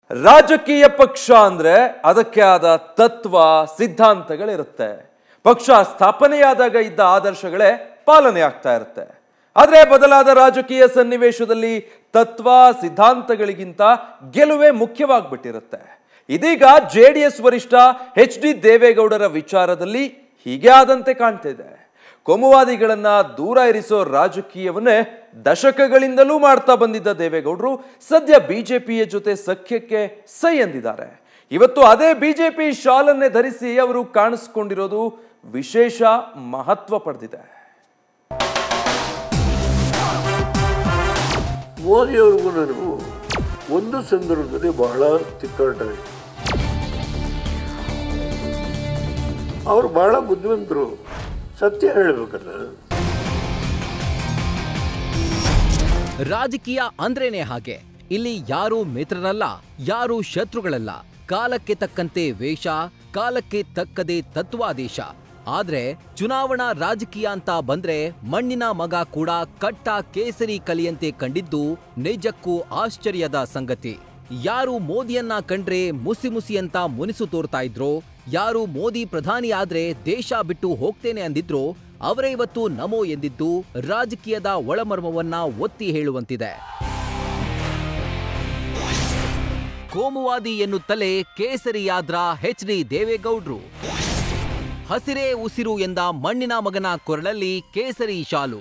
ರಾಜಕೀಯ ಪಕ್ಷ ಅಂದ್ರೆ ಅದಕ್ಕೆ ಆದ ತತ್ವ ಸಿದ್ಧಾಂತಗಳಿರುತ್ತೆ ಪಕ್ಷ ಸ್ಥಾಪನೆಯಾದಾಗ ಇದ್ದ ಆದರ್ಶಗಳೇ ಪಾಲನೆ ಆಗ್ತಾ ಇರುತ್ತೆ ಆದ್ರೆ ಬದಲಾದ ರಾಜಕೀಯ ಸನ್ನಿವೇಶದಲ್ಲಿ ತತ್ವ ಸಿದ್ಧಾಂತಗಳಿಗಿಂತ ಗೆಲುವೇ ಮುಖ್ಯವಾಗ್ಬಿಟ್ಟಿರುತ್ತೆ ಇದೀಗ ಜೆ ಡಿ ಎಸ್ ವರಿಷ್ಠ ಎಚ್ ಡಿ ದೇವೇಗೌಡರ ವಿಚಾರದಲ್ಲಿ ಹೀಗೆ ಆದಂತೆ ಕಾಣ್ತಿದೆ ಕೋಮುವಾದಿಗಳನ್ನ ದೂರ ಇರಿಸೋ ರಾಜಕೀಯವನ್ನೇ ದಶಕಗಳಿಂದಲೂ ಮಾಡ್ತಾ ಬಂದಿದ್ದ ದೇವೇಗೌಡರು ಸದ್ಯ ಬಿಜೆಪಿಯ ಜೊತೆ ಸಖ್ಯಕ್ಕೆ ಸೈ ಎಂದಿದ್ದಾರೆ ಇವತ್ತು ಅದೇ ಬಿಜೆಪಿ ಶಾಲನ್ನೇ ಧರಿಸಿ ಅವರು ಕಾಣಿಸ್ಕೊಂಡಿರೋದು ವಿಶೇಷ ಮಹತ್ವ ಪಡೆದಿದೆ ಮೋದಿಯವ್ರಿಗೂ ನನಗೂ ಒಂದು ಸಂದರ್ಭದಲ್ಲಿ ಬಹಳ ತಿಕ್ಕಾಟಾಯಿತು ಅವರು ಬಹಳ ಬುದ್ಧಿವಂತರು ಸತ್ಯ ಹೇಳಬೇಕಲ್ಲ ರಾಜಕೀಯ ಅಂದ್ರೇನೆ ಹಾಗೆ ಇಲ್ಲಿ ಯಾರು ಮಿತ್ರರಲ್ಲ ಯಾರು ಶತ್ರುಗಳಲ್ಲ ಕಾಲಕ್ಕೆ ತಕ್ಕಂತೆ ವೇಷ ಕಾಲಕ್ಕೆ ತಕ್ಕದೆ ತತ್ವಾದೇಶ ಆದ್ರೆ ಚುನಾವಣಾ ರಾಜಕೀಯ ಅಂತ ಬಂದ್ರೆ ಮಣ್ಣಿನ ಮಗ ಕೂಡ ಕಟ್ಟ ಕೇಸರಿ ಕಲಿಯಂತೆ ಕಂಡಿದ್ದು ನಿಜಕ್ಕೂ ಆಶ್ಚರ್ಯದ ಸಂಗತಿ ಯಾರು ಮೋದಿಯನ್ನ ಕಂಡ್ರೆ ಮುಸಿ ಮುಸಿ ಅಂತ ಮುನಿಸು ತೋರ್ತಾ ಇದ್ರೋ ಯಾರು ಮೋದಿ ಪ್ರಧಾನಿ ಆದ್ರೆ ದೇಶ ಬಿಟ್ಟು ಹೋಗ್ತೇನೆ ಅಂದಿದ್ರೋ ಅವರೇ ಇವತ್ತು ನಮೋ ಎಂದಿದ್ದು ರಾಜಕೀಯದ ಒಳಮರ್ಮವನ್ನ ಒತ್ತಿ ಹೇಳುವಂತಿದೆ ಕೋಮುವಾದಿ ಎನ್ನುತ್ತಲೇ ಕೇಸರಿಯಾದ್ರ ಎಚ್ ಡಿ ದೇವೇಗೌಡ್ರು ಹಸಿರೇ ಉಸಿರು ಎಂದ ಮಣ್ಣಿನ ಮಗನ ಕೊರಳಲ್ಲಿ ಕೇಸರಿ ಶಾಲು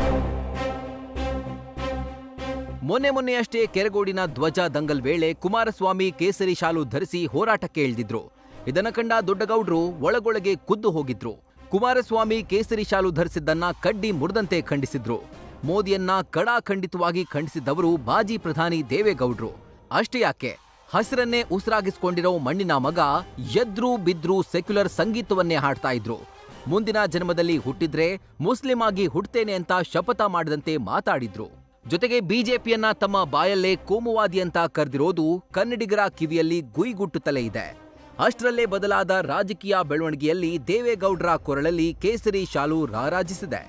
ಮೊನ್ನೆ ಮೊನ್ನೆಯಷ್ಟೇ ಕೆರಗೋಡಿನ ಧ್ವಜ ದಂಗಲ್ ವೇಳೆ ಕುಮಾರಸ್ವಾಮಿ ಕೇಸರಿ ಶಾಲು ಧರಿಸಿ ಹೋರಾಟಕ್ಕೆ ಇಳಿದಿದ್ರು ಇದನ್ನ ಕಂಡ ದೊಡ್ಡಗೌಡ್ರು ಒಳಗೊಳಗೆ ಕುದ್ದು ಹೋಗಿದ್ರು ಕುಮಾರಸ್ವಾಮಿ ಕೇಸರಿ ಶಾಲು ಧರಿಸಿದ್ದನ್ನ ಕಡ್ಡಿ ಮುರಿದಂತೆ ಖಂಡಿಸಿದ್ರು ಮೋದಿಯನ್ನ ಕಡಾಖಂಡಿತವಾಗಿ ಖಂಡಿಸಿದ್ದವರು ಮಾಜಿ ಪ್ರಧಾನಿ ದೇವೇಗೌಡ್ರು ಅಷ್ಟೇ ಯಾಕೆ ಹಸಿರನ್ನೇ ಉಸಿರಾಗಿಸ್ಕೊಂಡಿರೋ ಮಣ್ಣಿನ ಮಗ ಎದ್ರು ಬಿದ್ರು ಸೆಕ್ಯುಲರ್ ಸಂಗೀತವನ್ನೇ ಹಾಡ್ತಾ ಇದ್ರು ಮುಂದಿನ ಜನ್ಮದಲ್ಲಿ ಹುಟ್ಟಿದ್ರೆ ಮುಸ್ಲಿಂ ಆಗಿ ಹುಟ್ಟುತ್ತೇನೆ ಅಂತ ಶಪಥ ಮಾಡಿದಂತೆ ಮಾತಾಡಿದ್ರು ಜೊತೆಗೆ ಬಿಜೆಪಿಯನ್ನ ತಮ್ಮ ಬಾಯಲ್ಲೇ ಕೋಮುವಾದಿ ಅಂತ ಕರೆದಿರೋದು ಕನ್ನಡಿಗರ ಕಿವಿಯಲ್ಲಿ ಗುಯ್ಗುಟ್ಟುತ್ತಲೇ ಇದೆ ಅಷ್ಟರಲ್ಲೇ ಬದಲಾದ ರಾಜಕೀಯ ಬೆಳವಣಿಗೆಯಲ್ಲಿ ದೇವೇಗೌಡರ ಕೊರಳಲ್ಲಿ ಕೇಸರಿ ಶಾಲು ರಾರಾಜಿಸಿದೆ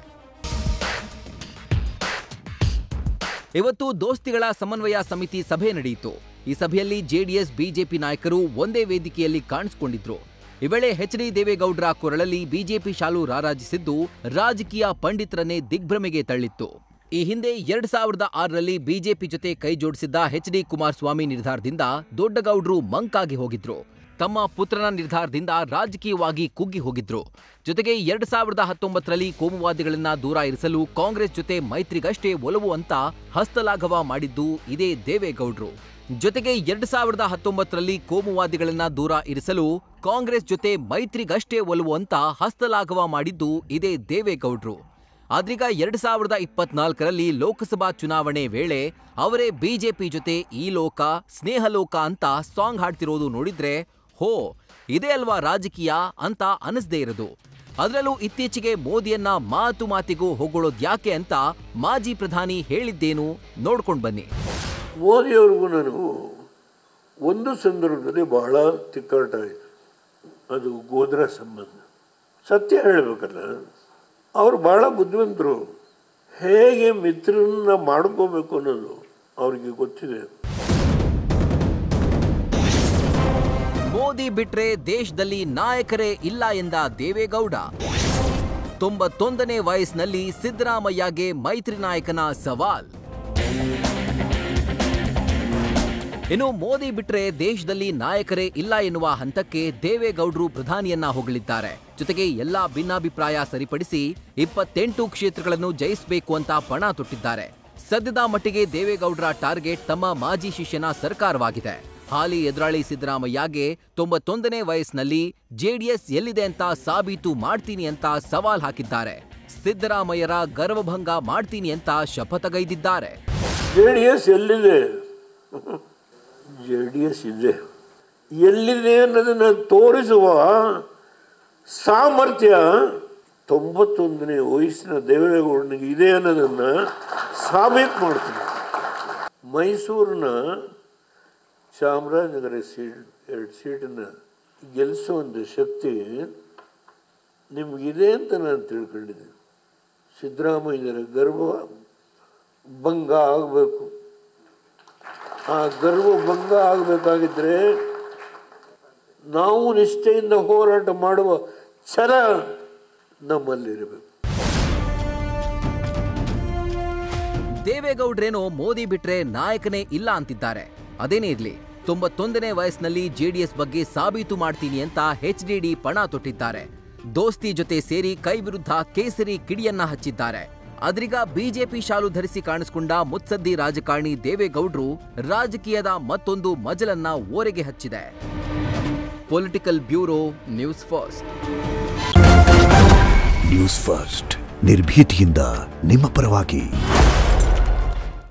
ಇವತ್ತು ದೋಸ್ತಿಗಳ ಸಮನ್ವಯ ಸಮಿತಿ ಸಭೆ ನಡೆಯಿತು ಈ ಸಭೆಯಲ್ಲಿ ಜೆಡಿಎಸ್ ಬಿಜೆಪಿ ನಾಯಕರು ಒಂದೇ ವೇದಿಕೆಯಲ್ಲಿ ಕಾಣಿಸಿಕೊಂಡಿದ್ರು ಈ ವೇಳೆ ಎಚ್ ಡಿ ದೇವೇಗೌಡರ ಕೊರಳಲ್ಲಿ ಬಿಜೆಪಿ ಶಾಲು ರಾರಾಜಿಸಿದ್ದು ರಾಜಕೀಯ ಪಂಡಿತರನ್ನೇ ದಿಗ್ಭ್ರಮೆಗೆ ತಳ್ಳಿತ್ತು ಈ ಹಿಂದೆ ಎರಡ್ ಸಾವಿರದ ಆರರಲ್ಲಿ ಬಿಜೆಪಿ ಜೊತೆ ಕೈ ಜೋಡಿಸಿದ್ದ ಎಚ್ ಡಿ ಕುಮಾರಸ್ವಾಮಿ ನಿರ್ಧಾರದಿಂದ ದೊಡ್ಡಗೌಡ್ರು ಮಂಕಾಗಿ ಹೋಗಿದ್ರು ತಮ್ಮ ಪುತ್ರನ ನಿರ್ಧಾರದಿಂದ ರಾಜಕೀಯವಾಗಿ ಕುಗ್ಗಿ ಹೋಗಿದ್ರು ಜೊತೆಗೆ ಎರಡ್ ಸಾವಿರದ ಹತ್ತೊಂಬತ್ತರಲ್ಲಿ ಕೋಮುವಾದಿಗಳನ್ನ ದೂರ ಇರಿಸಲು ಕಾಂಗ್ರೆಸ್ ಜೊತೆ ಮೈತ್ರಿಗಷ್ಟೇ ಒಲವು ಅಂತ ಹಸ್ತಲಾಘವ ಮಾಡಿದ್ದು ಇದೇ ದೇವೇಗೌಡ್ರು ಜೊತೆಗೆ ಎರಡ್ ಸಾವಿರದ ಹತ್ತೊಂಬತ್ತರಲ್ಲಿ ಕೋಮುವಾದಿಗಳನ್ನ ದೂರ ಇರಿಸಲು ಕಾಂಗ್ರೆಸ್ ಜೊತೆ ಮೈತ್ರಿಗಷ್ಟೇ ಒಲವು ಅಂತ ಹಸ್ತಲಾಘವ ಮಾಡಿದ್ದು ಇದೇ ದೇವೇಗೌಡ್ರು ಆದ್ರೀಗ ಎರಡ್ ಸಾವಿರದ ಇಪ್ಪತ್ನಾಲ್ಕರಲ್ಲಿ ಲೋಕಸಭಾ ಚುನಾವಣೆ ವೇಳೆ ಅವರೇ ಬಿಜೆಪಿ ಜೊತೆ ಈ ಲೋಕ ಸ್ನೇಹಲೋಕ ಅಂತ ಸಾಂಗ್ ಹಾಡ್ತಿರೋದು ನೋಡಿದ್ರೆ ಹೋ ಇದೇ ಅಲ್ವಾ ರಾಜಕೀಯ ಅಂತ ಅನಿಸ್ದೇ ಇರೋದು ಅದರಲ್ಲೂ ಇತ್ತೀಚೆಗೆ ಮೋದಿಯನ್ನ ಮಾತು ಮಾತಿಗೂ ಹೊಗಳೋದ್ ಯಾಕೆ ಅಂತ ಮಾಜಿ ಪ್ರಧಾನಿ ಹೇಳಿದ್ದೇನು ನೋಡ್ಕೊಂಡ್ ಬನ್ನಿ ಮೋದಿಯವ್ರಿಗೂ ನನಗೂ ಒಂದು ಸಂದರ್ಭದಲ್ಲಿ ಬಹಳ ತಿಕ್ಕಾಟಾಯಿತು ಅದು ಗೋದ್ರ ಸಂಬಂಧ ಸತ್ಯ ಹೇಳಬೇಕಲ್ಲ ಅವರು ಬಹಳ ಬುದ್ಧಿವಂತರು ಹೇಗೆ ಮಿತ್ರರನ್ನ ಮಾಡ್ಕೋಬೇಕು ಅನ್ನೋದು ಅವ್ರಿಗೆ ಗೊತ್ತಿದೆ ಮೋದಿ ಬಿಟ್ರೆ ದೇಶದಲ್ಲಿ ನಾಯಕರೇ ಇಲ್ಲ ಎಂದ ದೇವೇಗೌಡ ತೊಂಬತ್ತೊಂದನೇ ವಯಸ್ಸಿನಲ್ಲಿ ಸಿದ್ದರಾಮಯ್ಯಗೆ ಮೈತ್ರಿ ನಾಯಕನ ಸವಾಲ್ ಇನ್ನು ಮೋದಿ ಬಿಟ್ರೆ ದೇಶದಲ್ಲಿ ನಾಯಕರೇ ಇಲ್ಲ ಎನ್ನುವ ಹಂತಕ್ಕೆ ದೇವೇಗೌಡರು ಪ್ರಧಾನಿಯನ್ನ ಹೊಗಳಿದ್ದಾರೆ ಜೊತೆಗೆ ಎಲ್ಲಾ ಭಿನ್ನಾಭಿಪ್ರಾಯ ಸರಿಪಡಿಸಿ ಇಪ್ಪತ್ತೆಂಟು ಕ್ಷೇತ್ರಗಳನ್ನು ಜಯಿಸಬೇಕು ಅಂತ ಪಣ ತೊಟ್ಟಿದ್ದಾರೆ ಸದ್ಯದ ಮಟ್ಟಿಗೆ ದೇವೇಗೌಡರ ಟಾರ್ಗೆಟ್ ತಮ್ಮ ಮಾಜಿ ಶಿಷ್ಯನ ಸರ್ಕಾರವಾಗಿದೆ ಹಾಲಿ ಎದುರಾಳಿ ಸಿದ್ದರಾಮಯ್ಯಗೆ ತೊಂಬತ್ತೊಂದನೇ ವಯಸ್ಸಿನಲ್ಲಿ ಜೆಡಿಎಸ್ ಎಲ್ಲಿದೆ ಅಂತ ಸಾಬೀತು ಮಾಡ್ತೀನಿ ಅಂತ ಸವಾಲ್ ಹಾಕಿದ್ದಾರೆ ಸಿದ್ದರಾಮಯ್ಯರ ಗರ್ವಭಂಗ ಮಾಡ್ತೀನಿ ಅಂತ ಶಪಥಗೈದಿದ್ದಾರೆ ಜೆ ಡಿ ಎಸ್ ಎಲ್ಲಿದೆ ಜೆ ಡಿ ಎಸ್ ಇದೆ ಎಲ್ಲಿದೆ ಅನ್ನೋದನ್ನು ತೋರಿಸುವ ಸಾಮರ್ಥ್ಯ ತೊಂಬತ್ತೊಂದನೇ ವಯಸ್ಸಿನ ದೇವೇಗೌಡನಿಗೆ ಇದೆ ಅನ್ನೋದನ್ನು ಸಾಬೀತು ಮಾಡ್ತೀನಿ ಮೈಸೂರಿನ ಚಾಮರಾಜನಗರ ಸೀಟ್ ಎರಡು ಸೀಟನ್ನು ಗೆಲ್ಲಿಸುವಂಥ ಶಕ್ತಿ ನಿಮಗಿದೆ ಅಂತ ನಾನು ತಿಳ್ಕೊಂಡಿದ್ದೀನಿ ಸಿದ್ದರಾಮಯ್ಯರ ಗರ್ವ ಭಂಗ ಆಗಬೇಕು ಆ ಗರ್ವ ಭಂಗ ಆಗಬೇಕಾಗಿದ್ರೆ ನಾವು ನಿಷ್ಠೆಯಿಂದ ಹೋರಾಟ ಮಾಡುವ ಛಲ ನಮ್ಮಲ್ಲಿರಬೇಕು ದೇವೇಗೌಡ್ರೇನೋ ಮೋದಿ ಬಿಟ್ರೆ ನಾಯಕನೇ ಇಲ್ಲ ಅಂತಿದ್ದಾರೆ ಅದೇನೇ ಇರ್ಲಿ ತೊಂಬತ್ತೊಂದನೇ ವಯಸ್ಸಿನಲ್ಲಿ ಜೆಡಿಎಸ್ ಬಗ್ಗೆ ಸಾಬೀತು ಮಾಡ್ತೀನಿ ಅಂತ ಎಚ್ಡಿಡಿ ಪಣ ತೊಟ್ಟಿದ್ದಾರೆ ದೋಸ್ತಿ ಜೊತೆ ಸೇರಿ ಕೈ ವಿರುದ್ಧ ಕೇಸರಿ ಕಿಡಿಯನ್ನ ಹಚ್ಚಿದ್ದಾರೆ ಅದ್ರೀಗ ಬಿಜೆಪಿ ಶಾಲು ಧರಿಸಿ ಕಾಣಿಸಿಕೊಂಡ ಮುತ್ಸದ್ದಿ ರಾಜಕಾರಣಿ ದೇವೇಗೌಡ್ರು ರಾಜಕೀಯದ ಮತ್ತೊಂದು ಮಜಲನ್ನ ಓರೆಗೆ ಹಚ್ಚಿದೆ political bureau news first news first ನಿರ್ಭೀತಿಯಿಂದ ನಿಮ್ಮ ಪರವಾಗಿ